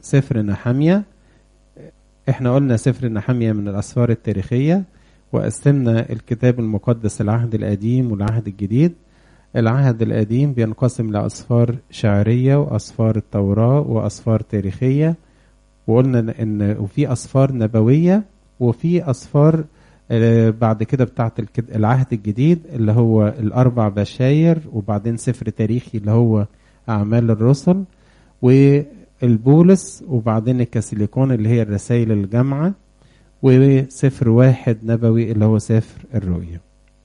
سفر نحمية احنا قلنا سفر نحمية من الأسفار التاريخية وقسمنا الكتاب المقدس العهد القديم والعهد الجديد العهد القديم بينقسم لأسفار شعرية وأسفار التوراة وأسفار تاريخية وقلنا إن وفي أسفار نبوية وفي أسفار بعد كده بتاعت العهد الجديد اللي هو الأربع بشاير وبعدين سفر تاريخي اللي هو أعمال الرسل والبولس وبعدين الكاسيليكون اللي هي الرسائل الجامعة وسفر واحد نبوي اللي هو سفر الرؤيا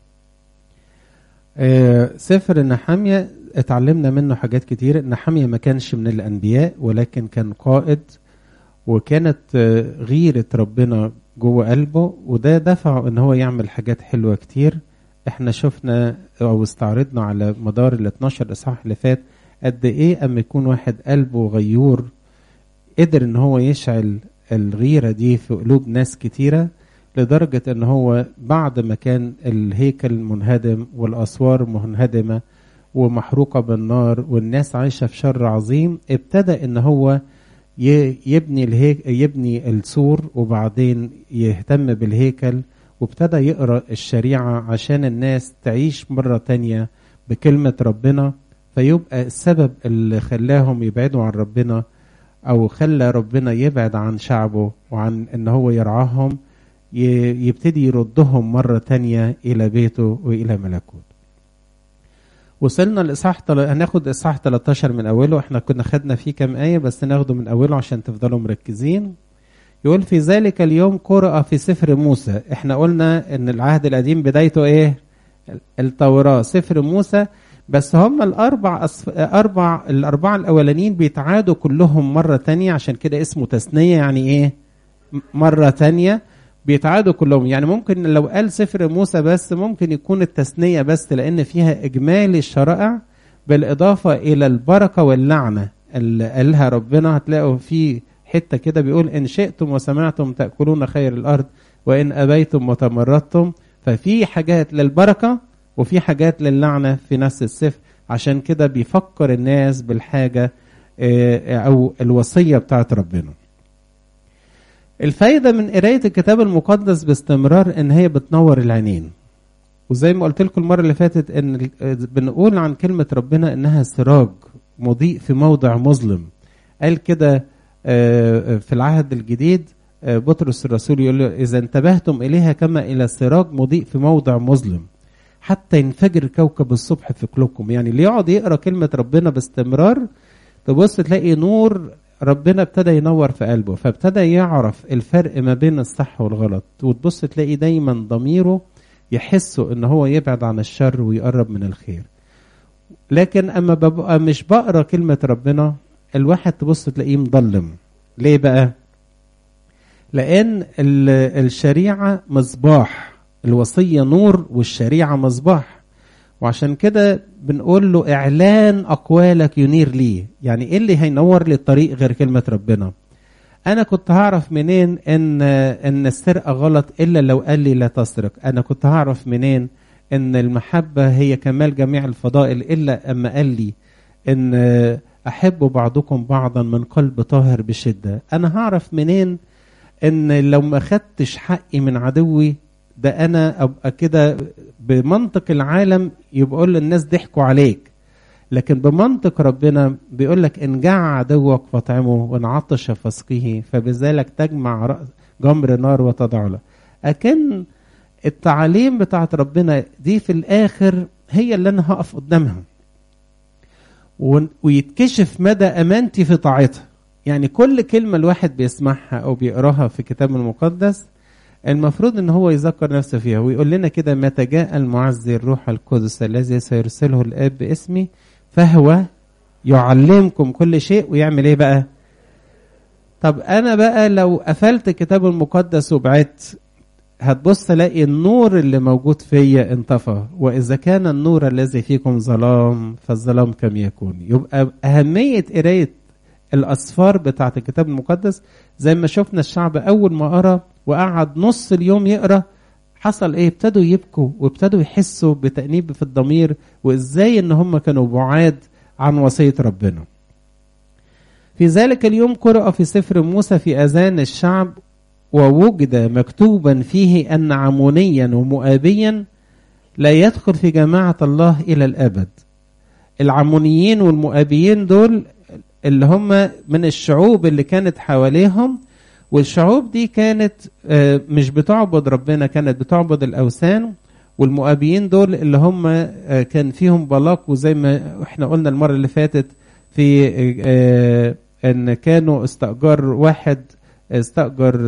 سفر نحامية اتعلمنا منه حاجات كتير نحامية ما كانش من الأنبياء ولكن كان قائد وكانت غيرة ربنا جوه قلبه وده دفعه ان هو يعمل حاجات حلوة كتير احنا شفنا او استعرضنا على مدار ال 12 اصحاح اللي فات قد ايه اما يكون واحد قلبه غيور قدر ان هو يشعل الغيرة دي في قلوب ناس كتيرة لدرجة ان هو بعد ما كان الهيكل منهدم والاسوار منهدمة ومحروقة بالنار والناس عايشة في شر عظيم ابتدى ان هو يبني الهيك يبني السور وبعدين يهتم بالهيكل وابتدى يقرا الشريعه عشان الناس تعيش مره تانية بكلمه ربنا فيبقى السبب اللي خلاهم يبعدوا عن ربنا او خلى ربنا يبعد عن شعبه وعن ان هو يرعاهم يبتدي يردهم مره تانية الى بيته والى ملكوت وصلنا لاصحاح تل... هناخد اصحاح 13 من اوله احنا كنا خدنا فيه كام ايه بس ناخده من اوله عشان تفضلوا مركزين يقول في ذلك اليوم قرأ في سفر موسى احنا قلنا ان العهد القديم بدايته ايه التوراة سفر موسى بس هم الاربع أصف... اربع الاربعه الاولانيين بيتعادوا كلهم مره تانية عشان كده اسمه تثنيه يعني ايه مره تانية بيتعادوا كلهم يعني ممكن لو قال سفر موسى بس ممكن يكون التثنية بس لأن فيها إجمالي الشرائع بالإضافة إلى البركة واللعنة اللي قالها ربنا هتلاقوا في حتة كده بيقول إن شئتم وسمعتم تأكلون خير الأرض وإن أبيتم وتمردتم ففي حاجات للبركة وفي حاجات للعنة في نفس السفر عشان كده بيفكر الناس بالحاجة أو الوصية بتاعت ربنا الفايدة من قراية الكتاب المقدس باستمرار إن هي بتنور العينين وزي ما قلت لكم المرة اللي فاتت إن بنقول عن كلمة ربنا إنها سراج مضيء في موضع مظلم قال كده في العهد الجديد بطرس الرسول يقول له إذا انتبهتم إليها كما إلى سراج مضيء في موضع مظلم حتى ينفجر كوكب الصبح في قلوبكم يعني اللي يقعد يقرا كلمة ربنا باستمرار تبص تلاقي نور ربنا ابتدى ينور في قلبه فابتدى يعرف الفرق ما بين الصح والغلط وتبص تلاقي دايما ضميره يحسه ان هو يبعد عن الشر ويقرب من الخير لكن اما ببقى مش بقرا كلمه ربنا الواحد تبص تلاقيه مضلم ليه بقى لان الشريعه مصباح الوصيه نور والشريعه مصباح وعشان كده بنقول له اعلان اقوالك ينير لي يعني ايه اللي هينور لي الطريق غير كلمه ربنا انا كنت هعرف منين ان ان السرقه غلط الا لو قال لي لا تسرق انا كنت هعرف منين ان المحبه هي كمال جميع الفضائل الا اما قال لي ان احب بعضكم بعضا من قلب طاهر بشده انا هعرف منين ان لو ما خدتش حقي من عدوي ده انا ابقى كده بمنطق العالم يبقى للناس ضحكوا عليك لكن بمنطق ربنا بيقول لك ان جاع عدوك فاطعمه وان عطش فاسقيه فبذلك تجمع جمر نار وتضع له اكن التعاليم بتاعت ربنا دي في الاخر هي اللي انا هقف قدامها ويتكشف مدى امانتي في طاعتها يعني كل كلمه الواحد بيسمعها او بيقراها في الكتاب المقدس المفروض ان هو يذكر نفسه فيها ويقول لنا كده متى جاء المعزي الروح القدس الذي سيرسله الاب باسمي فهو يعلمكم كل شيء ويعمل ايه بقى طب انا بقى لو قفلت الكتاب المقدس وبعدت هتبص الاقي النور اللي موجود فيا انطفى واذا كان النور الذي فيكم ظلام فالظلام كم يكون يبقى اهميه قرايه الاسفار بتاعه الكتاب المقدس زي ما شفنا الشعب اول ما قرا وقعد نص اليوم يقرا حصل ايه ابتدوا يبكوا وابتدوا يحسوا بتأنيب في الضمير وازاي ان هم كانوا بعاد عن وصية ربنا في ذلك اليوم قرأ في سفر موسى في أذان الشعب ووجد مكتوبا فيه أن عمونيا ومؤابيا لا يدخل في جماعة الله إلى الأبد العمونيين والمؤابيين دول اللي هم من الشعوب اللي كانت حواليهم والشعوب دي كانت مش بتعبد ربنا كانت بتعبد الأوثان والمؤابيين دول اللي هم كان فيهم بلاق وزي ما احنا قلنا المرة اللي فاتت في ان كانوا استأجر واحد استأجر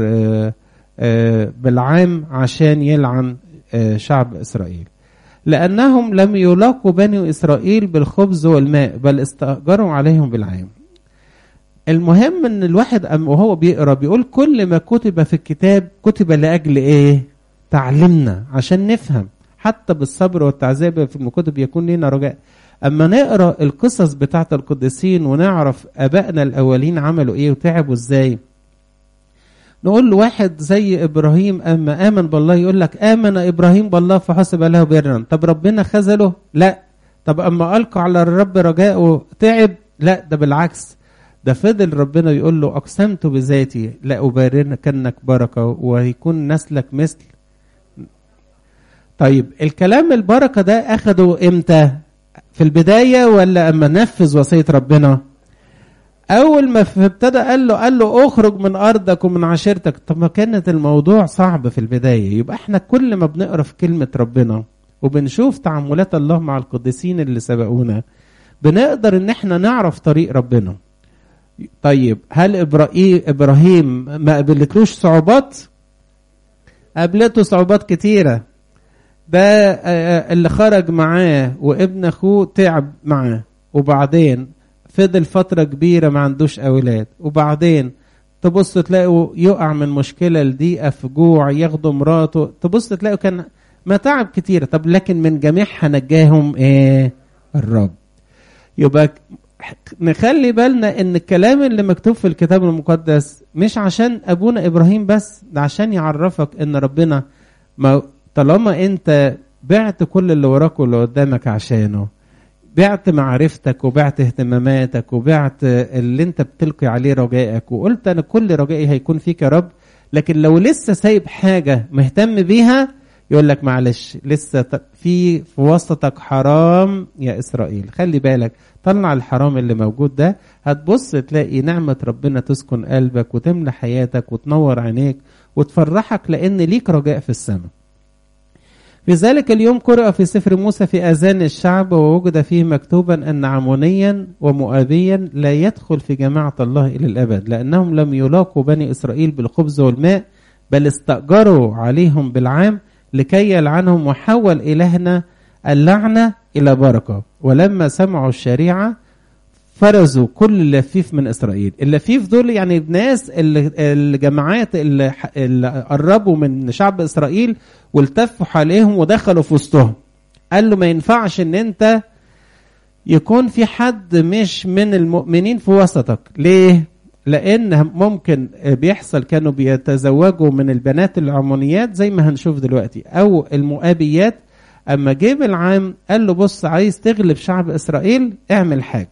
بالعام عشان يلعن شعب إسرائيل لأنهم لم يلاقوا بني إسرائيل بالخبز والماء بل استأجروا عليهم بالعام المهم ان الواحد وهو بيقرا بيقول كل ما كتب في الكتاب كتب لاجل ايه تعلمنا عشان نفهم حتى بالصبر والتعذيب في الكتب يكون لنا رجاء اما نقرا القصص بتاعت القديسين ونعرف ابائنا الاولين عملوا ايه وتعبوا ازاي نقول له واحد زي ابراهيم اما امن بالله يقول لك امن ابراهيم بالله فحسب له برا طب ربنا خذله لا طب اما القى على الرب رجاءه تعب لا ده بالعكس ده فضل ربنا يقول له اقسمت بذاتي لا اباركنك بركه ويكون نسلك مثل طيب الكلام البركه ده اخده امتى في البدايه ولا اما نفذ وصيه ربنا اول ما ابتدى قال له قال له اخرج من ارضك ومن عشيرتك طب ما كانت الموضوع صعب في البدايه يبقى احنا كل ما بنقرا في كلمه ربنا وبنشوف تعاملات الله مع القديسين اللي سبقونا بنقدر ان احنا نعرف طريق ربنا طيب هل ابراهيم ابراهيم ما قابلتلوش صعوبات قابلته صعوبات كتيره ده اللي خرج معاه وابن اخوه تعب معاه وبعدين فضل فترة كبيرة ما عندوش أولاد وبعدين تبص تلاقوا يقع من مشكلة لضيقة في جوع ياخدوا مراته تبص تلاقوا كان متاعب كتيرة طب لكن من جميعها نجاهم ايه الرب يبقى نخلي بالنا ان الكلام اللي مكتوب في الكتاب المقدس مش عشان ابونا ابراهيم بس ده عشان يعرفك ان ربنا ما طالما انت بعت كل اللي وراك واللي قدامك عشانه بعت معرفتك وبعت اهتماماتك وبعت اللي انت بتلقي عليه رجائك وقلت انا كل رجائي هيكون فيك يا رب لكن لو لسه سايب حاجه مهتم بيها يقول لك معلش لسه في في وسطك حرام يا اسرائيل خلي بالك طلع الحرام اللي موجود ده هتبص تلاقي نعمه ربنا تسكن قلبك وتملى حياتك وتنور عينيك وتفرحك لان ليك رجاء في السماء في ذلك اليوم قرأ في سفر موسى في أذان الشعب ووجد فيه مكتوبا أن عمونيا ومؤابيا لا يدخل في جماعة الله إلى الأبد لأنهم لم يلاقوا بني إسرائيل بالخبز والماء بل استأجروا عليهم بالعام لكي يلعنهم وحول إلهنا اللعنة إلى بركة ولما سمعوا الشريعة فرزوا كل لفيف من اسرائيل اللفيف دول يعني الناس اللي الجماعات اللي, اللي قربوا من شعب اسرائيل والتفوا حواليهم ودخلوا في وسطهم قال له ما ينفعش ان انت يكون في حد مش من المؤمنين في وسطك ليه لان ممكن بيحصل كانوا بيتزوجوا من البنات العمونيات زي ما هنشوف دلوقتي او المؤابيات اما جيب العام قال له بص عايز تغلب شعب اسرائيل اعمل حاجه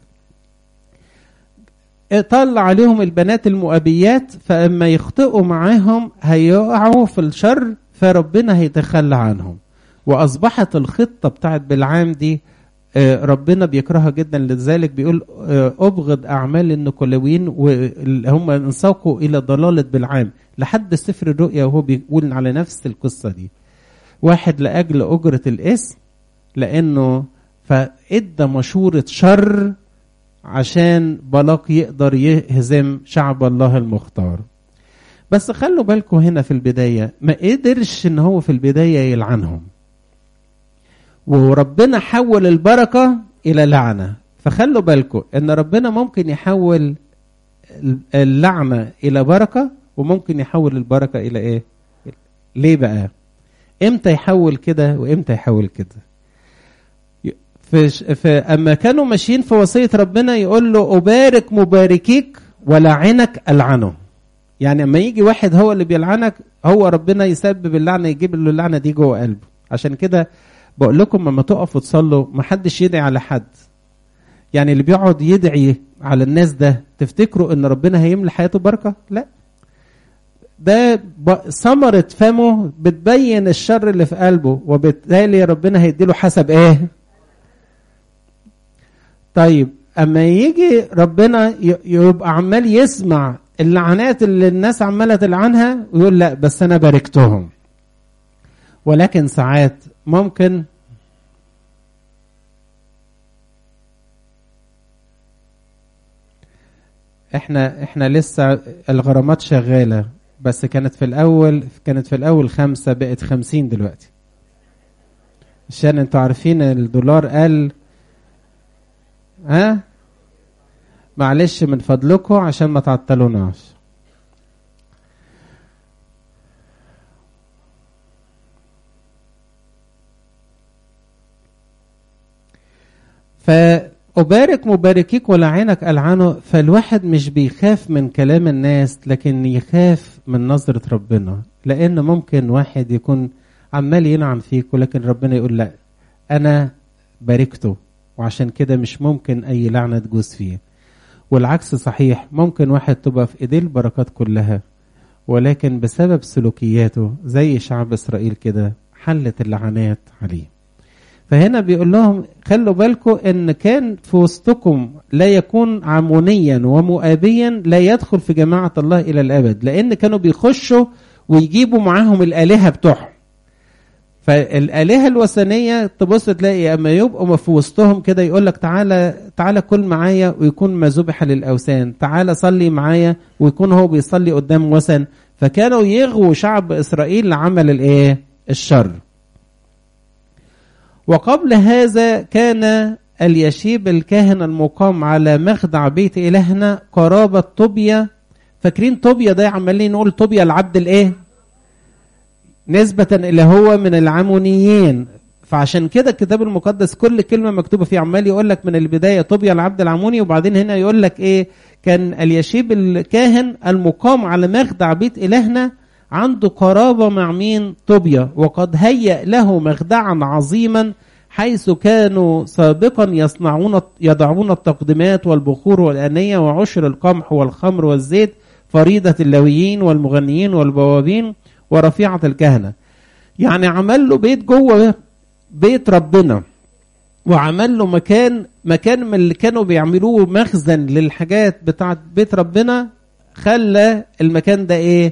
طلع عليهم البنات المؤبيات فاما يخطئوا معاهم هيقعوا في الشر فربنا هيتخلى عنهم واصبحت الخطه بتاعت بالعام دي ربنا بيكرهها جدا لذلك بيقول ابغض اعمال النكولويين واللي هم انساقوا الى ضلاله بالعام لحد سفر الرؤيا وهو بيقول على نفس القصه دي واحد لاجل اجره الاسم لانه فادى مشوره شر عشان بلاق يقدر يهزم شعب الله المختار بس خلوا بالكم هنا في البداية ما قدرش ان هو في البداية يلعنهم وربنا حول البركة الى لعنة فخلوا بالكم ان ربنا ممكن يحول اللعنة الى بركة وممكن يحول البركة الى ايه ليه بقى امتى يحول كده وامتى يحول كده في, في اما كانوا ماشيين في وصيه ربنا يقول له ابارك مباركيك ولعنك العنه يعني اما يجي واحد هو اللي بيلعنك هو ربنا يسبب اللعنه يجيب له اللعنه دي جوه قلبه عشان كده بقول لكم لما تقفوا تصلوا ما حدش يدعي على حد يعني اللي بيقعد يدعي على الناس ده تفتكروا ان ربنا هيملى حياته بركه لا ده ثمرة فمه بتبين الشر اللي في قلبه وبالتالي ربنا هيديله حسب ايه طيب اما يجي ربنا يبقى عمال يسمع اللعنات اللي الناس عماله تلعنها ويقول لا بس انا باركتهم ولكن ساعات ممكن احنا احنا لسه الغرامات شغاله بس كانت في الاول كانت في الاول خمسة بقت خمسين دلوقتي عشان انتوا عارفين الدولار قل ها معلش من فضلكم عشان ما تعطلوناش فأبارك مباركيك ولعنك ألعنه فالواحد مش بيخاف من كلام الناس لكن يخاف من نظرة ربنا لأن ممكن واحد يكون عمال ينعم فيك ولكن ربنا يقول لا أنا باركته وعشان كده مش ممكن أي لعنة تجوز فيه والعكس صحيح ممكن واحد تبقى في ايديه البركات كلها ولكن بسبب سلوكياته زي شعب اسرائيل كده حلت اللعنات عليه فهنا بيقول لهم خلوا بالكم ان كان في وسطكم لا يكون عمونيا ومؤابيا لا يدخل في جماعه الله الى الابد لان كانوا بيخشوا ويجيبوا معاهم الالهه بتوعهم فالآلهة الوثنية تبص تلاقي أما يبقوا في وسطهم كده يقول لك تعالى تعالى كل معايا ويكون ما ذبح للأوثان تعالى صلي معايا ويكون هو بيصلي قدام وثن فكانوا يغووا شعب إسرائيل لعمل الإيه الشر وقبل هذا كان اليشيب الكاهن المقام على مخدع بيت إلهنا قرابة طوبيا فاكرين طوبيا ده عمالين نقول طوبيا العبد الإيه نسبة إلى هو من العمونيين فعشان كده الكتاب المقدس كل كلمة مكتوبة فيه عمال يقول لك من البداية طوبيا العبد العموني وبعدين هنا يقول لك إيه كان اليشيب الكاهن المقام على مخدع بيت إلهنا عنده قرابة مع مين طوبيا وقد هيأ له مخدعا عظيما حيث كانوا سابقا يصنعون يضعون التقدمات والبخور والأنية وعشر القمح والخمر والزيت فريضة اللويين والمغنيين والبوابين ورفيعة الكهنة يعني عمل له بيت جوه بيت ربنا وعمل له مكان مكان من اللي كانوا بيعملوه مخزن للحاجات بتاعت بيت ربنا خلى المكان ده ايه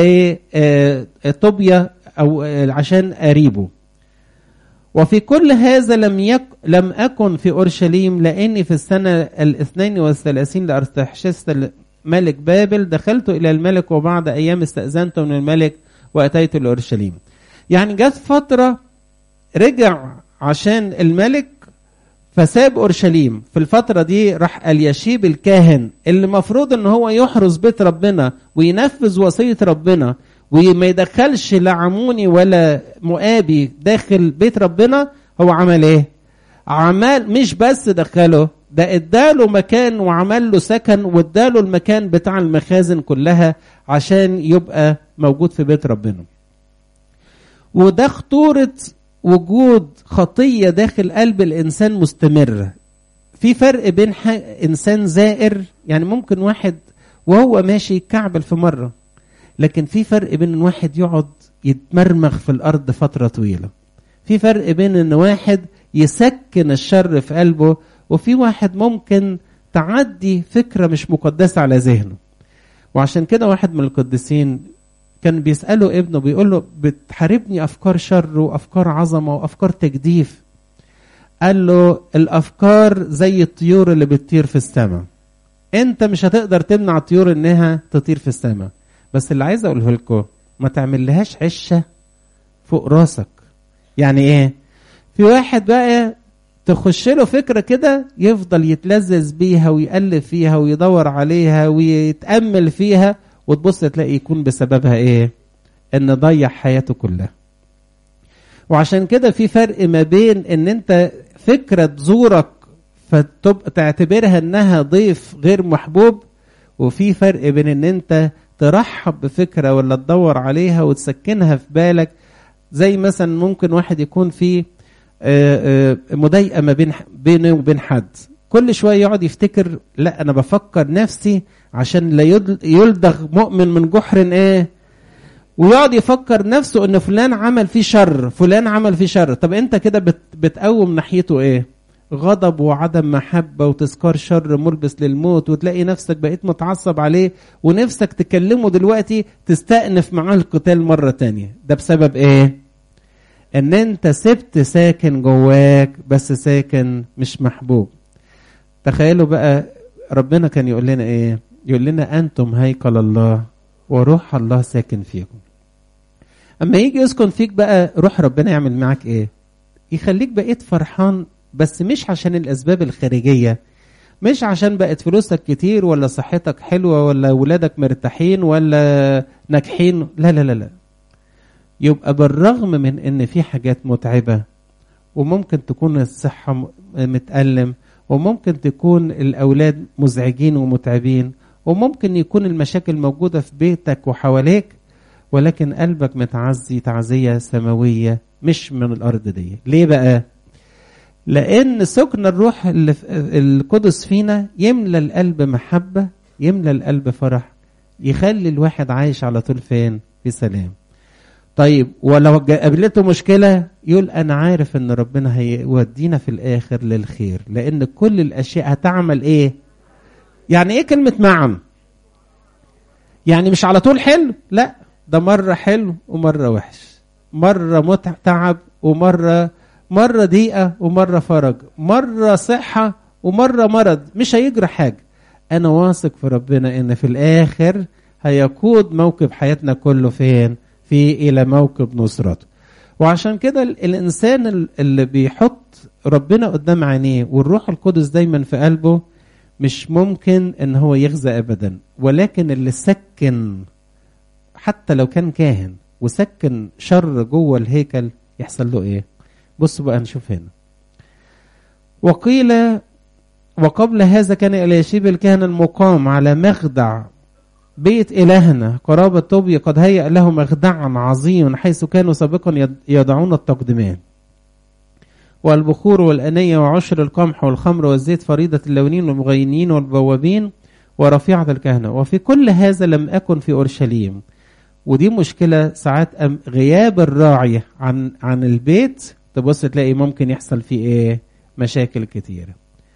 لطوبيا او عشان قريبه وفي كل هذا لم يك لم اكن في اورشليم لاني في السنه الاثنين والثلاثين لارتحشست ملك بابل دخلت الى الملك وبعد ايام استاذنت من الملك واتيت لاورشليم يعني جت فتره رجع عشان الملك فساب اورشليم في الفتره دي راح اليشيب الكاهن اللي المفروض ان هو يحرس بيت ربنا وينفذ وصيه ربنا وما يدخلش لا عموني ولا مؤابي داخل بيت ربنا هو عمل ايه عمل مش بس دخله ده اداله مكان وعمل له سكن واداله المكان بتاع المخازن كلها عشان يبقى موجود في بيت ربنا وده خطورة وجود خطية داخل قلب الإنسان مستمرة في فرق بين إنسان زائر يعني ممكن واحد وهو ماشي يكعبل في مرة لكن في فرق بين ان واحد يقعد يتمرمغ في الارض فتره طويله في فرق بين ان واحد يسكن الشر في قلبه وفي واحد ممكن تعدي فكره مش مقدسه على ذهنه وعشان كده واحد من القديسين كان بيساله ابنه بيقول له بتحاربني افكار شر وافكار عظمه وافكار تجديف قال له الافكار زي الطيور اللي بتطير في السماء انت مش هتقدر تمنع الطيور انها تطير في السماء بس اللي عايز اقوله لكم ما تعملهاش عشه فوق راسك يعني ايه في واحد بقى تخش له فكره كده يفضل يتلذذ بيها ويقلب فيها ويدور عليها ويتامل فيها وتبص تلاقي يكون بسببها ايه ان ضيع حياته كلها وعشان كده في فرق ما بين ان انت فكره تزورك فتعتبرها انها ضيف غير محبوب وفي فرق بين ان انت ترحب بفكرة ولا تدور عليها وتسكنها في بالك زي مثلا ممكن واحد يكون في مضايقة ما بين بينه وبين حد كل شويه يقعد يفتكر لا انا بفكر نفسي عشان لا يلدغ مؤمن من جحر ايه ويقعد يفكر نفسه ان فلان عمل فيه شر فلان عمل فيه شر طب انت كده بت بتقوم ناحيته ايه غضب وعدم محبة وتذكار شر ملبس للموت وتلاقي نفسك بقيت متعصب عليه ونفسك تكلمه دلوقتي تستأنف معاه القتال مرة تانية ده بسبب ايه ان انت سبت ساكن جواك بس ساكن مش محبوب تخيلوا بقى ربنا كان يقول لنا ايه يقول لنا انتم هيكل الله وروح الله ساكن فيكم اما يجي يسكن فيك بقى روح ربنا يعمل معاك ايه يخليك بقيت فرحان بس مش عشان الاسباب الخارجيه مش عشان بقت فلوسك كتير ولا صحتك حلوه ولا ولادك مرتاحين ولا ناجحين لا لا لا لا يبقى بالرغم من ان في حاجات متعبه وممكن تكون الصحه متألم وممكن تكون الاولاد مزعجين ومتعبين وممكن يكون المشاكل موجوده في بيتك وحواليك ولكن قلبك متعزي تعزيه سماويه مش من الارض دي ليه بقى لان سكن الروح اللي القدس فينا يملى القلب محبه يملى القلب فرح يخلي الواحد عايش على طول فين في سلام طيب ولو قابلته مشكلة يقول أنا عارف إن ربنا هيودينا في الآخر للخير لأن كل الأشياء هتعمل إيه؟ يعني إيه كلمة معم؟ يعني مش على طول حلو؟ لا ده مرة حلو ومرة وحش مرة متعب تعب ومرة مرة ضيقة ومرة فرج مرة صحة ومرة مرض مش هيجرى حاجة أنا واثق في ربنا إن في الآخر هيقود موكب حياتنا كله فين؟ في إلى موكب نصرته وعشان كده الإنسان اللي بيحط ربنا قدام عينيه والروح القدس دايما في قلبه مش ممكن ان هو يخزى ابدا ولكن اللي سكن حتى لو كان كاهن وسكن شر جوه الهيكل يحصل له ايه بصوا بقى نشوف هنا وقيل وقبل هذا كان اليشيب الكاهن المقام على مخدع بيت إلهنا قرابة طوبي قد هيأ له مخدعا عظيما حيث كانوا سابقا يضعون التقدمات والبخور والأنية وعشر القمح والخمر والزيت فريضة اللونين والمغينين والبوابين ورفيعة الكهنة وفي كل هذا لم أكن في أورشليم ودي مشكلة ساعات غياب الراعي عن عن البيت تبص تلاقي ممكن يحصل فيه ايه مشاكل كتيرة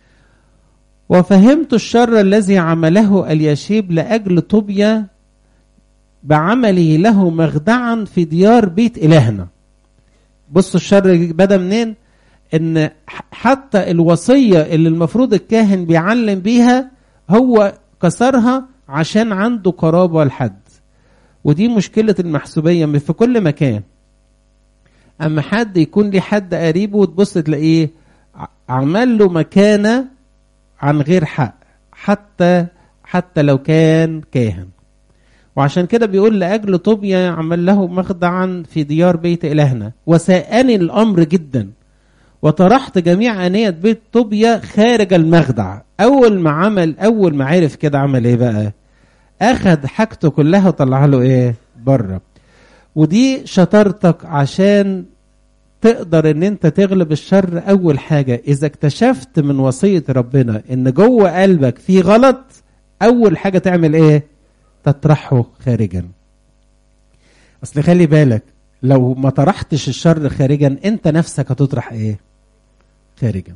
وفهمت الشر الذي عمله اليشيب لأجل طوبيا بعمله له مخدعا في ديار بيت إلهنا بصوا الشر بدأ منين ان حتى الوصية اللي المفروض الكاهن بيعلم بيها هو كسرها عشان عنده قرابة لحد ودي مشكلة المحسوبية في كل مكان أما حد يكون ليه حد قريبه وتبص تلاقيه عمل له مكانة عن غير حق حتى حتى لو كان كاهن وعشان كده بيقول لأجل طوبيا عمل له مخدعا في ديار بيت إلهنا وساءني الأمر جدا وطرحت جميع أنية بيت طوبيا خارج المخدع أول ما عمل أول ما عرف كده عمل إيه بقى أخد حاجته كلها وطلعها له إيه بره ودي شطارتك عشان تقدر ان انت تغلب الشر اول حاجة اذا اكتشفت من وصية ربنا ان جوه قلبك في غلط اول حاجة تعمل ايه تطرحه خارجا اصل خلي بالك لو ما طرحتش الشر خارجا انت نفسك هتطرح ايه خارجا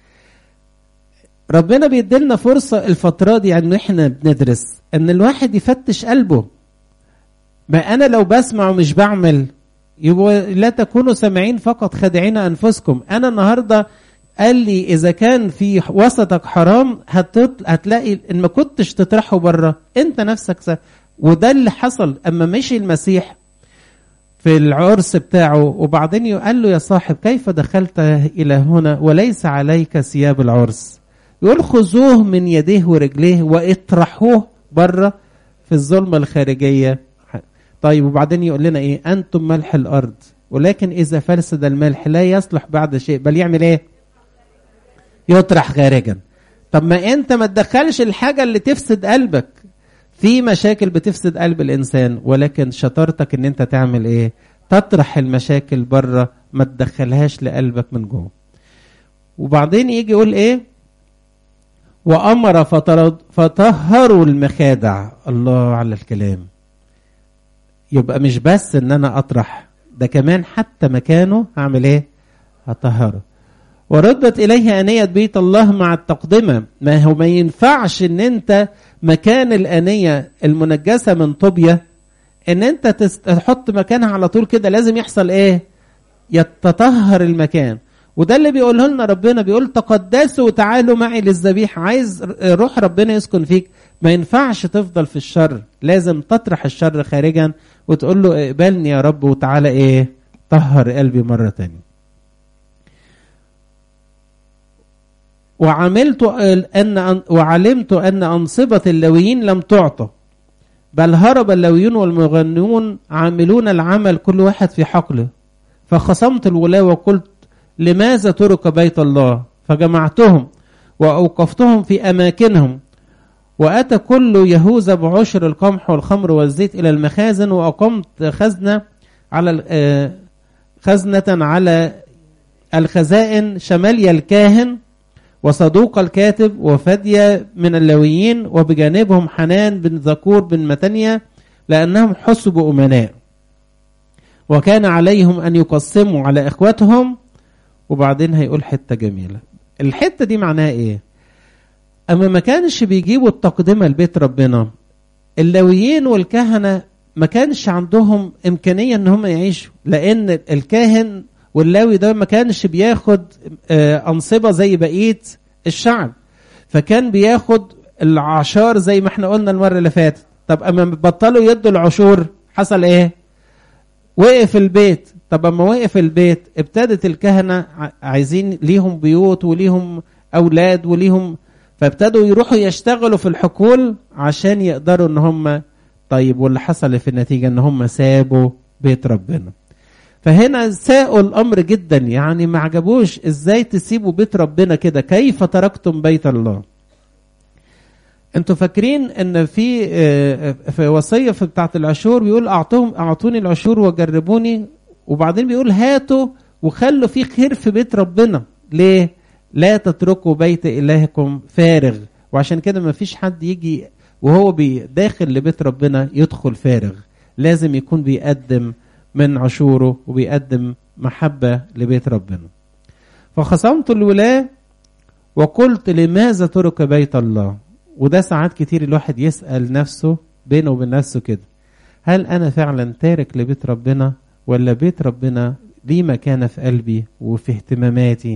ربنا بيديلنا فرصة الفترة دي ان احنا بندرس ان الواحد يفتش قلبه ما انا لو بسمع ومش بعمل يبقى لا تكونوا سامعين فقط خادعين انفسكم انا النهارده قال لي اذا كان في وسطك حرام هتطل... هتلاقي ان ما كنتش تطرحه بره انت نفسك س... وده اللي حصل اما مشي المسيح في العرس بتاعه وبعدين قال له يا صاحب كيف دخلت الى هنا وليس عليك ثياب العرس يقول خذوه من يديه ورجليه واطرحوه بره في الظلمه الخارجيه طيب وبعدين يقول لنا ايه انتم ملح الارض ولكن اذا فسد الملح لا يصلح بعد شيء بل يعمل ايه يطرح خارجا طب ما انت ما تدخلش الحاجة اللي تفسد قلبك في مشاكل بتفسد قلب الانسان ولكن شطارتك ان انت تعمل ايه تطرح المشاكل بره ما تدخلهاش لقلبك من جوه وبعدين يجي يقول ايه وأمر فطرد فطهروا المخادع الله على الكلام يبقى مش بس ان انا اطرح ده كمان حتى مكانه هعمل ايه هطهره وردت اليه انيه بيت الله مع التقدمه ما هو ما ينفعش ان انت مكان الانيه المنجسه من طوبيا ان انت تحط مكانها على طول كده لازم يحصل ايه يتطهر المكان وده اللي بيقوله لنا ربنا بيقول تقدسوا وتعالوا معي للذبيح عايز روح ربنا يسكن فيك ما ينفعش تفضل في الشر لازم تطرح الشر خارجا وتقول له اقبلني يا رب وتعالى ايه طهر قلبي مرة تانية وعملت أن وعلمت أن أنصبة اللويين لم تعطى بل هرب اللويون والمغنون عاملون العمل كل واحد في حقله فخصمت الولاة وقلت لماذا ترك بيت الله فجمعتهم وأوقفتهم في أماكنهم وأتى كل يهوذا بعشر القمح والخمر والزيت إلى المخازن وأقمت خزنة على خزنة على الخزائن شماليا الكاهن وصدوق الكاتب وفدية من اللويين وبجانبهم حنان بن ذكور بن متنيا لأنهم حسبوا أمناء وكان عليهم أن يقسموا على إخوتهم وبعدين هيقول حتة جميلة الحتة دي معناها إيه أما ما كانش بيجيبوا التقدمة لبيت ربنا اللويين والكهنة ما كانش عندهم إمكانية إن هم يعيشوا لأن الكاهن واللاوي ده ما كانش بياخد أنصبة زي بقية الشعب فكان بياخد العشار زي ما احنا قلنا المرة اللي فاتت طب أما بطلوا يدوا العشور حصل إيه وقف البيت طب اما وقف البيت ابتدت الكهنة عايزين ليهم بيوت وليهم أولاد وليهم فابتدوا يروحوا يشتغلوا في الحقول عشان يقدروا ان هم طيب واللي حصل في النتيجة ان هم سابوا بيت ربنا فهنا ساءوا الامر جدا يعني ما عجبوش ازاي تسيبوا بيت ربنا كده كيف تركتم بيت الله انتوا فاكرين ان في في وصيه في بتاعه العشور بيقول اعطوهم اعطوني العشور وجربوني وبعدين بيقول هاتوا وخلوا في خير في بيت ربنا ليه لا تتركوا بيت الهكم فارغ وعشان كده ما فيش حد يجي وهو داخل لبيت ربنا يدخل فارغ لازم يكون بيقدم من عشوره وبيقدم محبة لبيت ربنا فخصمت الولاة وقلت لماذا ترك بيت الله وده ساعات كتير الواحد يسأل نفسه بينه وبين نفسه كده هل أنا فعلا تارك لبيت ربنا ولا بيت ربنا ليه مكانة في قلبي وفي اهتماماتي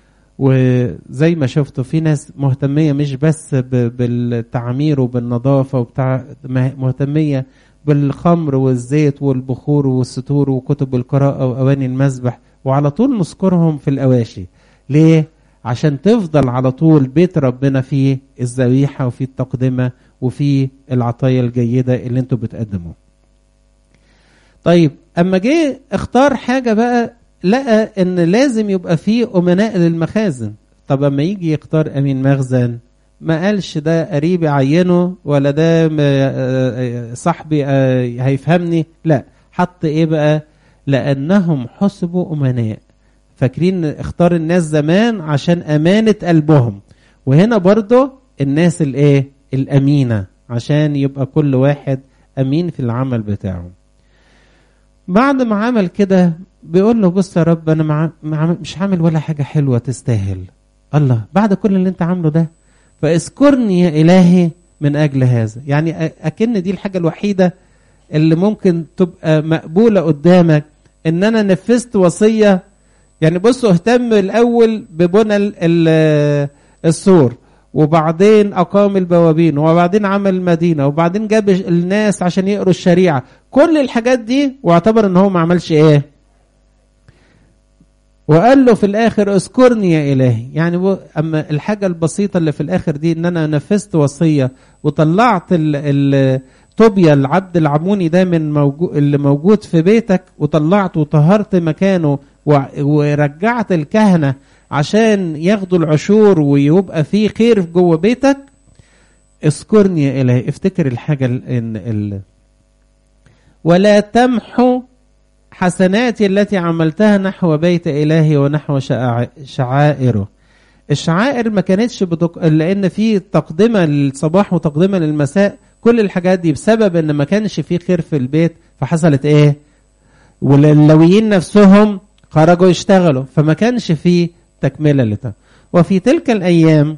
وزي ما شفتوا في ناس مهتمية مش بس بالتعمير وبالنظافة وبتاع مهتمية بالخمر والزيت والبخور والستور وكتب القراءة وأواني المسبح وعلى طول نذكرهم في الأواشي ليه؟ عشان تفضل على طول بيت ربنا فيه الذبيحة وفيه التقدمة وفيه العطايا الجيدة اللي انتوا بتقدموه طيب اما جه اختار حاجة بقى لقى ان لازم يبقى فيه امناء للمخازن طب اما يجي يختار امين مخزن ما قالش ده قريبي عينه ولا ده صاحبي هيفهمني لا حط ايه بقى لانهم حسبوا امناء فاكرين اختار الناس زمان عشان امانه قلبهم وهنا برضو الناس الايه الامينه عشان يبقى كل واحد امين في العمل بتاعه بعد ما عمل كده بيقول له بص يا رب انا مع... مع... مش عامل ولا حاجه حلوه تستاهل الله بعد كل اللي انت عامله ده فاذكرني يا الهي من اجل هذا يعني اكن دي الحاجه الوحيده اللي ممكن تبقى مقبوله قدامك ان انا نفذت وصيه يعني بصوا اهتم الاول ببنى السور وبعدين اقام البوابين وبعدين عمل المدينه وبعدين جاب الناس عشان يقروا الشريعه كل الحاجات دي واعتبر ان هو ما عملش ايه وقال له في الاخر اذكرني يا الهي يعني اما الحاجه البسيطه اللي في الاخر دي ان انا نفذت وصيه وطلعت طوبيا العبد العموني ده من موجود اللي موجود في بيتك وطلعت وطهرت مكانه ورجعت الكهنه عشان ياخدوا العشور ويبقى في خير جوه بيتك اذكرني يا الهي افتكر الحاجه ال ال ولا تمحو حسناتي التي عملتها نحو بيت إلهي ونحو شعائره الشعائر ما كانتش بدق... لان في تقدمه للصباح وتقدمه للمساء كل الحاجات دي بسبب ان ما كانش في خير في البيت فحصلت ايه واللويين نفسهم خرجوا يشتغلوا فما كانش في تكمله لده وفي تلك الايام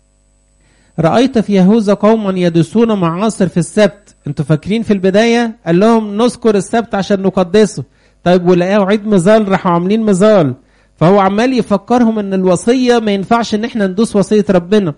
رأيت في يهوذا قوما يدسون معاصر في السبت انتوا فاكرين في البداية قال لهم نذكر السبت عشان نقدسه طيب ولقاوا عيد مظال راحوا عاملين مظال فهو عمال يفكرهم ان الوصية ما ينفعش ان احنا ندوس وصية ربنا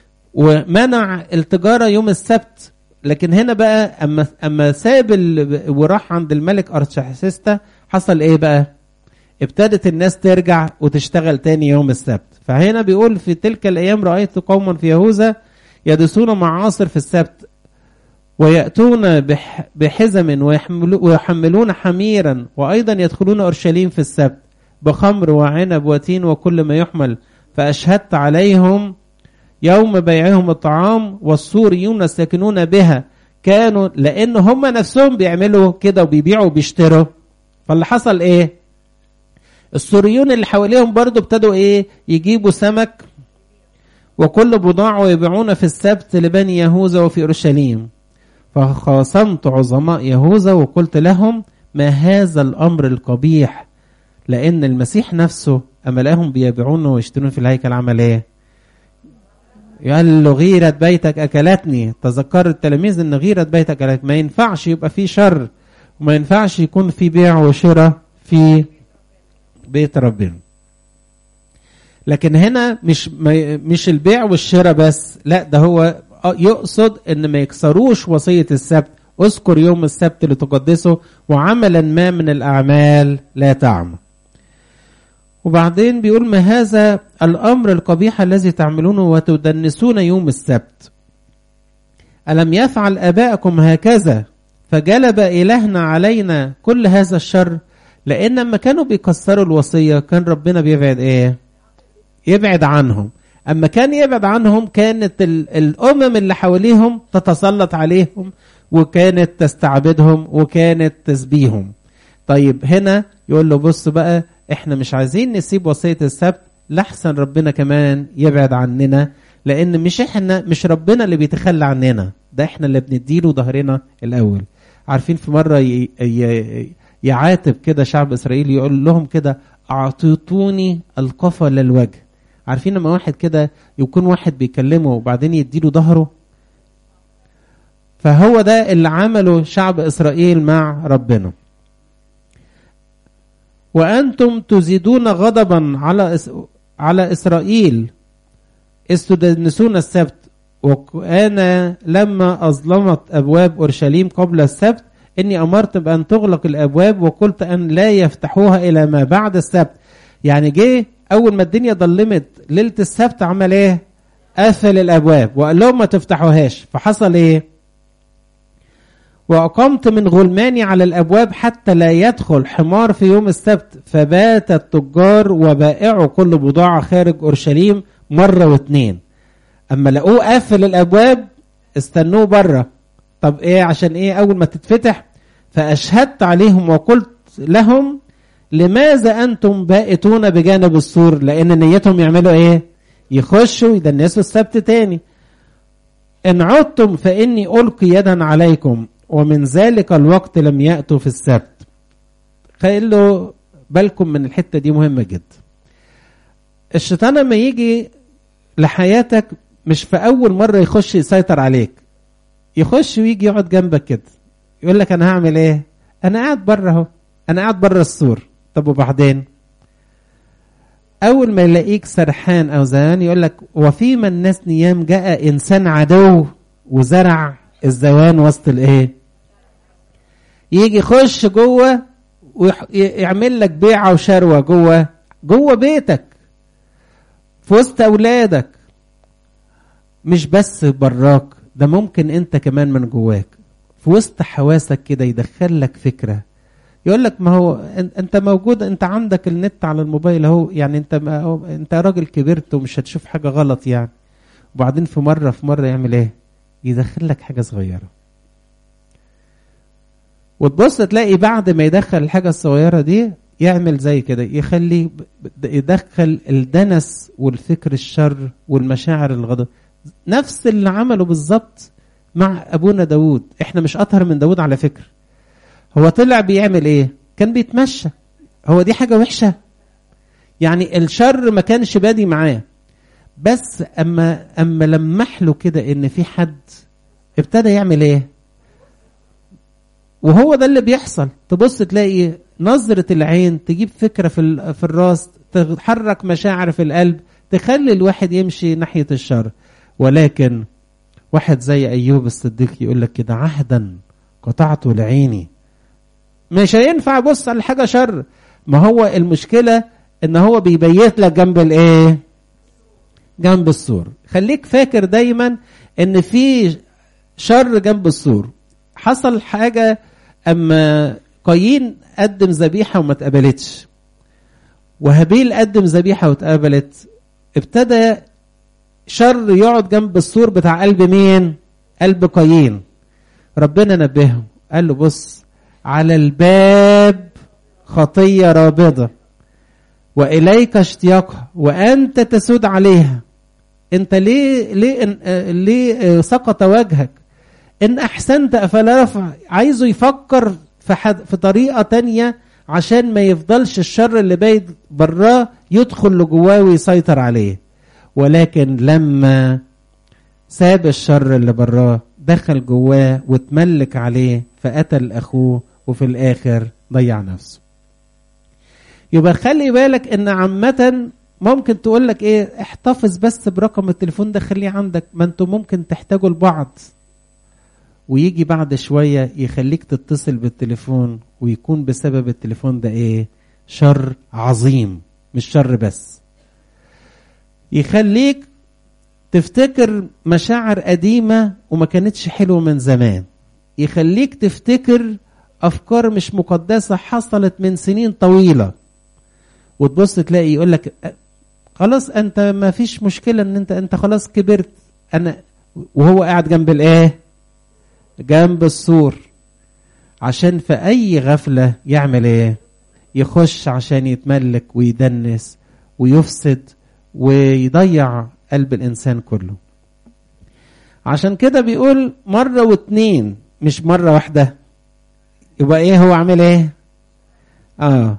ومنع التجارة يوم السبت لكن هنا بقى اما اما ساب وراح عند الملك ارتشحسستا حصل ايه بقى ابتدت الناس ترجع وتشتغل تاني يوم السبت فهنا بيقول في تلك الايام رايت قوما في يهوذا يدسون معاصر في السبت وياتون بحزم ويحملون حميرا وايضا يدخلون اورشليم في السبت بخمر وعنب وتين وكل ما يحمل فاشهدت عليهم يوم بيعهم الطعام والسوريون الساكنون بها كانوا لان هم نفسهم بيعملوا كده وبيبيعوا وبيشتروا فاللي حصل ايه السوريون اللي حواليهم برضو ابتدوا ايه يجيبوا سمك وكل بضاعة ويبيعون في السبت لبني يهوذا وفي اورشليم فخاصمت عظماء يهوذا وقلت لهم ما هذا الامر القبيح لان المسيح نفسه اما لهم بيبيعون ويشترون في الهيكل عمل ايه قال له غيرة بيتك أكلتني تذكر التلاميذ أن غيرة بيتك أكلتك ما ينفعش يبقى في شر وما ينفعش يكون في بيع وشراء في بيت ربنا لكن هنا مش مش البيع والشراء بس لا ده هو يقصد ان ما يكسروش وصيه السبت اذكر يوم السبت لتقدسه وعملا ما من الاعمال لا تعمل وبعدين بيقول ما هذا الامر القبيح الذي تعملونه وتدنسون يوم السبت الم يفعل اباءكم هكذا فجلب الهنا علينا كل هذا الشر لان لما كانوا بيكسروا الوصيه كان ربنا بيبعد ايه يبعد عنهم اما كان يبعد عنهم كانت الامم اللي حواليهم تتسلط عليهم وكانت تستعبدهم وكانت تسبيهم طيب هنا يقول له بص بقى احنا مش عايزين نسيب وصيه السبت لحسن ربنا كمان يبعد عننا لان مش احنا مش ربنا اللي بيتخلى عننا ده احنا اللي بنديله ظهرنا الاول عارفين في مره ي... ي... يعاتب كده شعب اسرائيل يقول لهم كده اعطيتوني القفا للوجه عارفين لما واحد كده يكون واحد بيكلمه وبعدين يديله ظهره فهو ده اللي عمله شعب اسرائيل مع ربنا وانتم تزيدون غضبا على إس... على اسرائيل اذ تدنسون السبت وكان لما اظلمت ابواب اورشليم قبل السبت اني امرت بان تغلق الابواب وقلت ان لا يفتحوها الى ما بعد السبت يعني جه اول ما الدنيا ضلمت ليله السبت عمل ايه قفل الابواب وقال لهم ما تفتحوهاش فحصل ايه واقمت من غلماني على الابواب حتى لا يدخل حمار في يوم السبت فبات التجار وبائعوا كل بضاعه خارج اورشليم مره واتنين اما لقوه قافل الابواب استنوه بره طب ايه عشان ايه اول ما تتفتح فاشهدت عليهم وقلت لهم لماذا انتم بائتون بجانب السور لان نيتهم يعملوا ايه يخشوا يدنسوا السبت تاني ان عدتم فاني القي يدا عليكم ومن ذلك الوقت لم ياتوا في السبت قال له بالكم من الحته دي مهمه جدا الشيطان لما يجي لحياتك مش في اول مره يخش يسيطر عليك يخش ويجي يقعد جنبك كده يقول لك انا هعمل ايه انا قاعد بره اهو انا قاعد بره السور طب وبعدين اول ما يلاقيك سرحان او زهقان يقول لك وفيما الناس نيام جاء انسان عدو وزرع الزوان وسط الايه يجي يخش جوه ويعمل لك بيعه وشروه جوه جوه بيتك في وسط اولادك مش بس براك ده ممكن انت كمان من جواك في وسط حواسك كده يدخل لك فكره يقول لك ما هو انت موجود انت عندك النت على الموبايل اهو يعني انت ما انت راجل كبرت ومش هتشوف حاجه غلط يعني وبعدين في مره في مره يعمل ايه يدخل لك حاجه صغيره وتبص تلاقي بعد ما يدخل الحاجه الصغيره دي يعمل زي كده يخلي يدخل الدنس والفكر الشر والمشاعر الغضب نفس اللي عمله بالظبط مع ابونا داود احنا مش اطهر من داود على فكره هو طلع بيعمل ايه كان بيتمشى هو دي حاجه وحشه يعني الشر ما كانش بادي معاه بس اما اما لمح له كده ان في حد ابتدى يعمل ايه وهو ده اللي بيحصل تبص تلاقي نظرة العين تجيب فكرة في, في الراس تحرك مشاعر في القلب تخلي الواحد يمشي ناحية الشر ولكن واحد زي أيوب الصديق يقول لك كده عهدا قطعته لعيني مش هينفع بص على حاجة شر ما هو المشكلة ان هو بيبيت لك جنب الايه جنب السور خليك فاكر دايما ان في شر جنب السور حصل حاجة اما قايين قدم ذبيحة وما اتقبلتش وهابيل قدم ذبيحة واتقبلت ابتدى شر يقعد جنب السور بتاع قلب مين قلب قايين ربنا نبهه قال له بص على الباب خطية رابضة وإليك اشتياقها وأنت تسود عليها أنت ليه ليه ليه سقط وجهك إن أحسنت أفلا رفع عايزه يفكر في, حد في طريقة تانية عشان ما يفضلش الشر اللي بايد براه يدخل لجواه ويسيطر عليه ولكن لما ساب الشر اللي براه دخل جواه واتملك عليه فقتل أخوه وفي الآخر ضيع نفسه يبقى خلي بالك ان عامة ممكن تقول لك ايه احتفظ بس برقم التليفون ده خليه عندك ما انتوا ممكن تحتاجوا لبعض ويجي بعد شوية يخليك تتصل بالتليفون ويكون بسبب التليفون ده ايه شر عظيم مش شر بس يخليك تفتكر مشاعر قديمة وما كانتش حلوة من زمان يخليك تفتكر أفكار مش مقدسة حصلت من سنين طويلة وتبص تلاقي يقول لك خلاص انت ما فيش مشكله ان انت انت خلاص كبرت انا وهو قاعد جنب الايه جنب السور عشان في اي غفله يعمل ايه يخش عشان يتملك ويدنس ويفسد ويضيع قلب الانسان كله عشان كده بيقول مره واتنين مش مره واحده يبقى ايه هو عامل ايه اه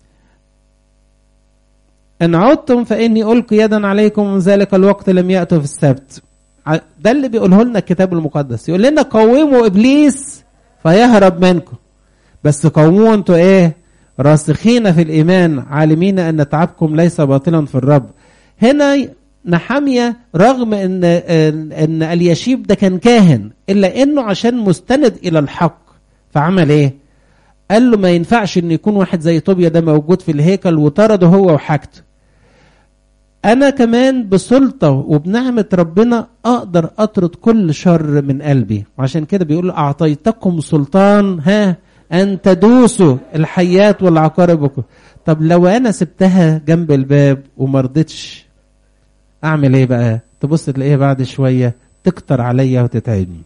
إن عدتم فإني ألقي يدا عليكم من ذلك الوقت لم يأتوا في السبت ده اللي بيقوله لنا الكتاب المقدس يقول لنا قوموا إبليس فيهرب منكم بس قوموا أنتوا إيه راسخين في الإيمان عالمين أن تعبكم ليس باطلا في الرب هنا نحمية رغم ان ان اليشيب ده كان كاهن الا انه عشان مستند الى الحق فعمل ايه قال له ما ينفعش ان يكون واحد زي طوبيا ده موجود في الهيكل وطرده هو وحاجته انا كمان بسلطة وبنعمة ربنا اقدر اطرد كل شر من قلبي وعشان كده بيقول اعطيتكم سلطان ها ان تدوسوا الحيات والعقارب طب لو انا سبتها جنب الباب وما رضيتش اعمل ايه بقى تبص تلاقيها بعد شوية تكتر عليا وتتعبني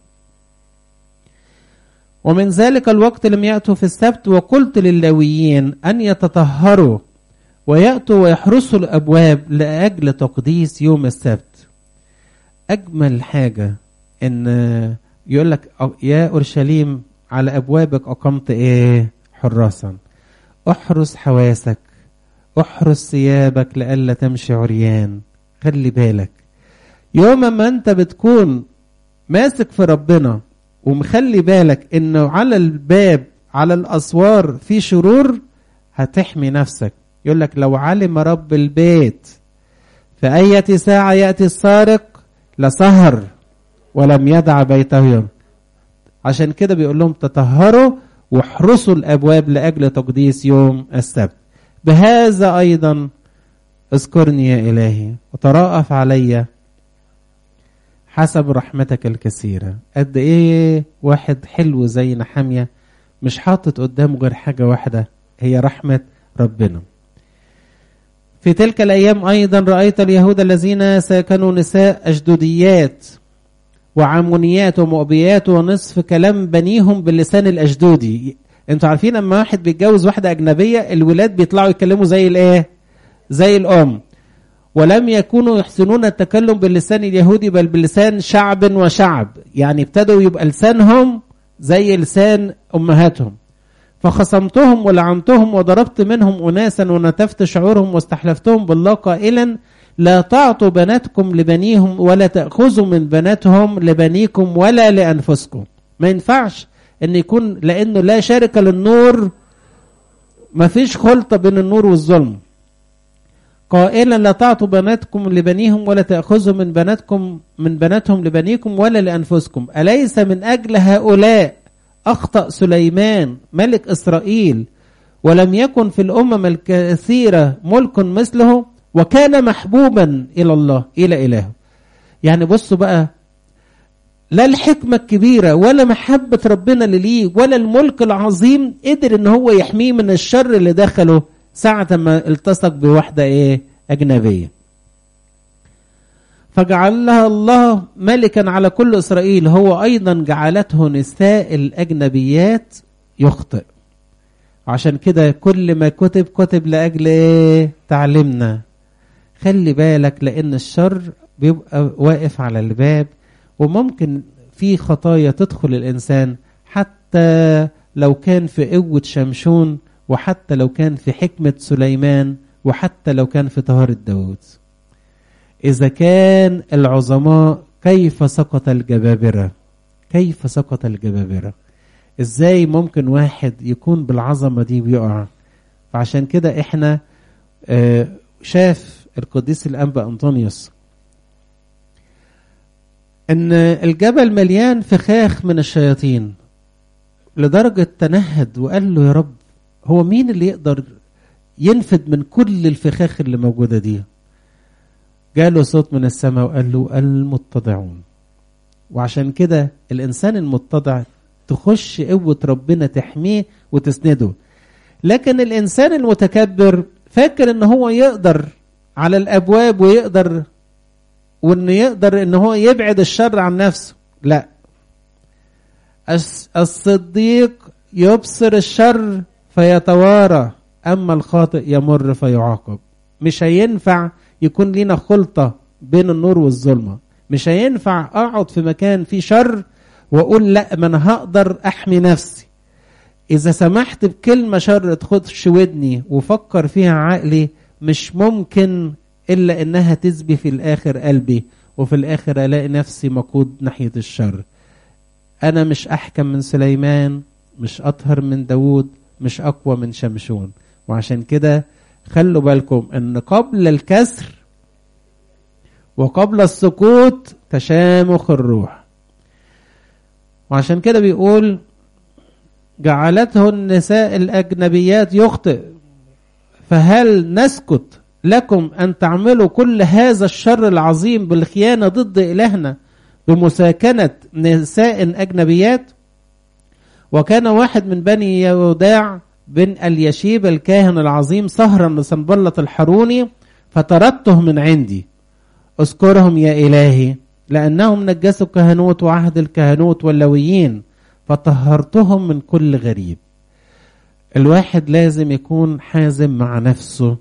ومن ذلك الوقت لم يأتوا في السبت وقلت لللاويين أن يتطهروا ويأتوا ويحرسوا الأبواب لأجل تقديس يوم السبت أجمل حاجة إن يقول لك يا أورشليم على أبوابك أقمت إيه حراسا احرس حواسك احرس ثيابك لئلا تمشي عريان خلي بالك يوم ما انت بتكون ماسك في ربنا ومخلي بالك انه على الباب على الاسوار في شرور هتحمي نفسك يقول لك لو علم رب البيت في أية ساعة يأتي السارق لسهر ولم يدع بيته يوم عشان كده بيقول لهم تطهروا واحرسوا الأبواب لأجل تقديس يوم السبت بهذا أيضا اذكرني يا إلهي وتراءف علي حسب رحمتك الكثيرة قد ايه واحد حلو زي نحامية مش حاطط قدامه غير حاجة واحدة هي رحمة ربنا في تلك الأيام أيضا رأيت اليهود الذين سكنوا نساء أجدوديات وعمونيات ومؤبيات ونصف كلام بنيهم باللسان الأجدودي انتوا عارفين اما واحد بيتجوز واحده اجنبيه الولاد بيطلعوا يتكلموا زي الايه زي الام ولم يكونوا يحسنون التكلم باللسان اليهودي بل بلسان شعب وشعب يعني ابتدوا يبقى لسانهم زي لسان امهاتهم فخصمتهم ولعنتهم وضربت منهم اناسا ونتفت شعورهم واستحلفتهم بالله قائلا لا تعطوا بناتكم لبنيهم ولا تاخذوا من بناتهم لبنيكم ولا لانفسكم ما ينفعش ان يكون لانه لا شركه للنور ما فيش خلطه بين النور والظلم قائلا لا تعطوا بناتكم لبنيهم ولا تاخذوا من بناتكم من بناتهم لبنيكم ولا لانفسكم اليس من اجل هؤلاء اخطا سليمان ملك اسرائيل ولم يكن في الامم الكثيره ملك مثله وكان محبوبا الى الله الى الهه يعني بصوا بقى لا الحكمة الكبيرة ولا محبة ربنا اللي ليه ولا الملك العظيم قدر ان هو يحميه من الشر اللي دخله ساعة ما التصق بواحدة ايه اجنبية فجعلها الله ملكا على كل اسرائيل هو ايضا جعلته نساء الاجنبيات يخطئ عشان كده كل ما كتب كتب لاجل ايه تعلمنا خلي بالك لان الشر بيبقى واقف على الباب وممكن في خطايا تدخل الانسان حتى لو كان في قوه شمشون وحتى لو كان في حكمه سليمان وحتى لو كان في طهاره داود اذا كان العظماء كيف سقط الجبابره كيف سقط الجبابره ازاي ممكن واحد يكون بالعظمه دي بيقع فعشان كده احنا آه شاف القديس الانبا انطونيوس ان الجبل مليان فخاخ من الشياطين لدرجة تنهد وقال له يا رب هو مين اللي يقدر ينفد من كل الفخاخ اللي موجودة دي جاله صوت من السماء وقال له المتضعون وعشان كده الإنسان المتضع تخش قوة ربنا تحميه وتسنده لكن الإنسان المتكبر فاكر ان هو يقدر على الأبواب ويقدر وانه يقدر ان هو يبعد الشر عن نفسه لا الصديق يبصر الشر فيتوارى اما الخاطئ يمر فيعاقب مش هينفع يكون لينا خلطة بين النور والظلمة مش هينفع اقعد في مكان فيه شر واقول لا ما انا هقدر احمي نفسي اذا سمحت بكلمة شر تخش ودني وفكر فيها عقلي مش ممكن إلا إنها تزبي في الآخر قلبي وفي الآخر ألاقي نفسي مقود ناحية الشر أنا مش أحكم من سليمان مش أطهر من داود مش أقوى من شمشون وعشان كده خلوا بالكم أن قبل الكسر وقبل السقوط تشامخ الروح وعشان كده بيقول جعلته النساء الأجنبيات يخطئ فهل نسكت لكم أن تعملوا كل هذا الشر العظيم بالخيانة ضد إلهنا بمساكنة نساء أجنبيات وكان واحد من بني يوداع بن اليشيب الكاهن العظيم سهرا لسنبلة الحروني فطردته من عندي اذكرهم يا إلهي لأنهم نجسوا الكهنوت وعهد الكهنوت واللويين فطهرتهم من كل غريب الواحد لازم يكون حازم مع نفسه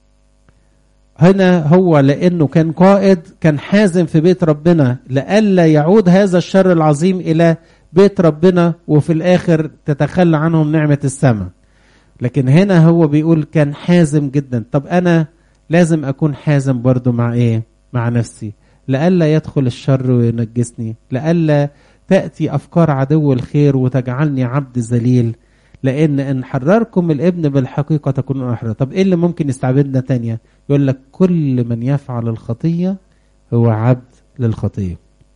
هنا هو لانه كان قائد كان حازم في بيت ربنا لئلا يعود هذا الشر العظيم الى بيت ربنا وفي الاخر تتخلى عنهم نعمه السماء لكن هنا هو بيقول كان حازم جدا طب انا لازم اكون حازم برضو مع ايه مع نفسي لئلا يدخل الشر وينجسني لئلا تاتي افكار عدو الخير وتجعلني عبد ذليل لان ان حرركم الابن بالحقيقه تكونون احرار طب ايه اللي ممكن يستعبدنا تانية يقول لك كل من يفعل الخطيه هو عبد للخطيه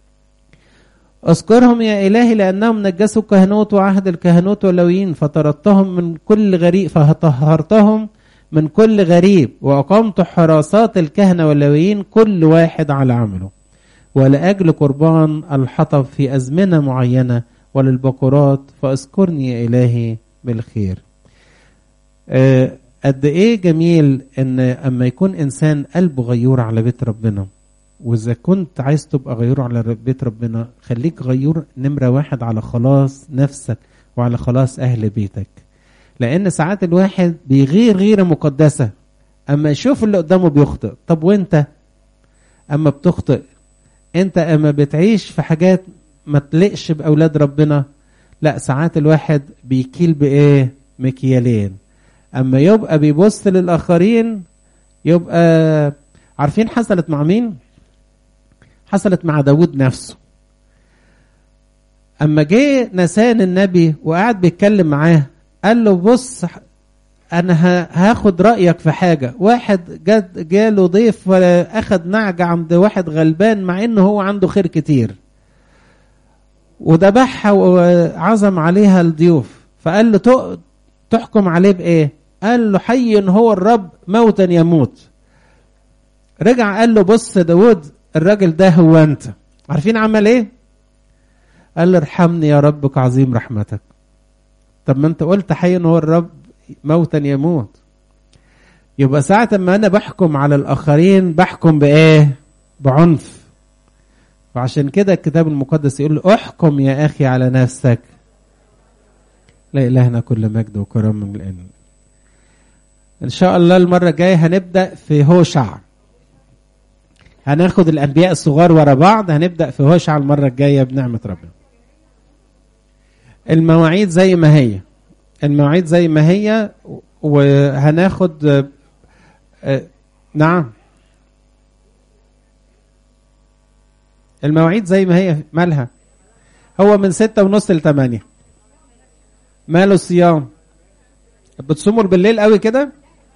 اذكرهم يا الهي لانهم نجسوا الكهنوت وعهد الكهنوت واللويين فطردتهم من كل غريب فطهرتهم من كل غريب واقمت حراسات الكهنه واللويين كل واحد على عمله ولاجل قربان الحطب في ازمنه معينه وللبقرات فاذكرني يا الهي بالخير أه قد ايه جميل ان اما يكون انسان قلبه غيور على بيت ربنا واذا كنت عايز تبقى غيور على بيت ربنا خليك غيور نمره واحد على خلاص نفسك وعلى خلاص أهل بيتك لأن ساعات الواحد بيغير غيرة مقدسة أما يشوف اللي قدامه بيخطئ طب وانت أما بتخطئ انت أما بتعيش في حاجات ما تلقش بأولاد ربنا لا ساعات الواحد بيكيل بإيه مكيالين أما يبقى بيبص للآخرين يبقى عارفين حصلت مع مين حصلت مع داود نفسه اما جه نسان النبي وقعد بيتكلم معاه قال له بص انا هاخد رايك في حاجه واحد جد جاله ضيف اخد نعجه عند واحد غلبان مع انه هو عنده خير كتير وذبحها وعزم عليها الضيوف فقال له تحكم عليه بايه قال له حي هو الرب موتا يموت رجع قال له بص داود الراجل ده هو انت عارفين عمل ايه قال له ارحمني يا ربك عظيم رحمتك طب ما انت قلت حي هو الرب موتا يموت يبقى ساعة ما انا بحكم على الاخرين بحكم بايه بعنف وعشان كده الكتاب المقدس يقول احكم يا اخي على نفسك لا الهنا كل مجد وكرم من الان ان شاء الله المره الجايه هنبدا في هوشع هناخد الانبياء الصغار ورا بعض هنبدا في هوشع المره الجايه بنعمه ربنا المواعيد زي ما هي المواعيد زي ما هي وهناخد نعم المواعيد زي ما هي مالها هو من ستة ونص لتمانية ماله الصيام بتصوموا بالليل قوي كده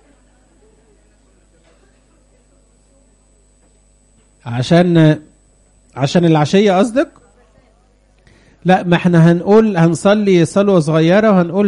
عشان عشان العشية قصدك لا ما احنا هنقول هنصلي صلوة صغيرة وهنقول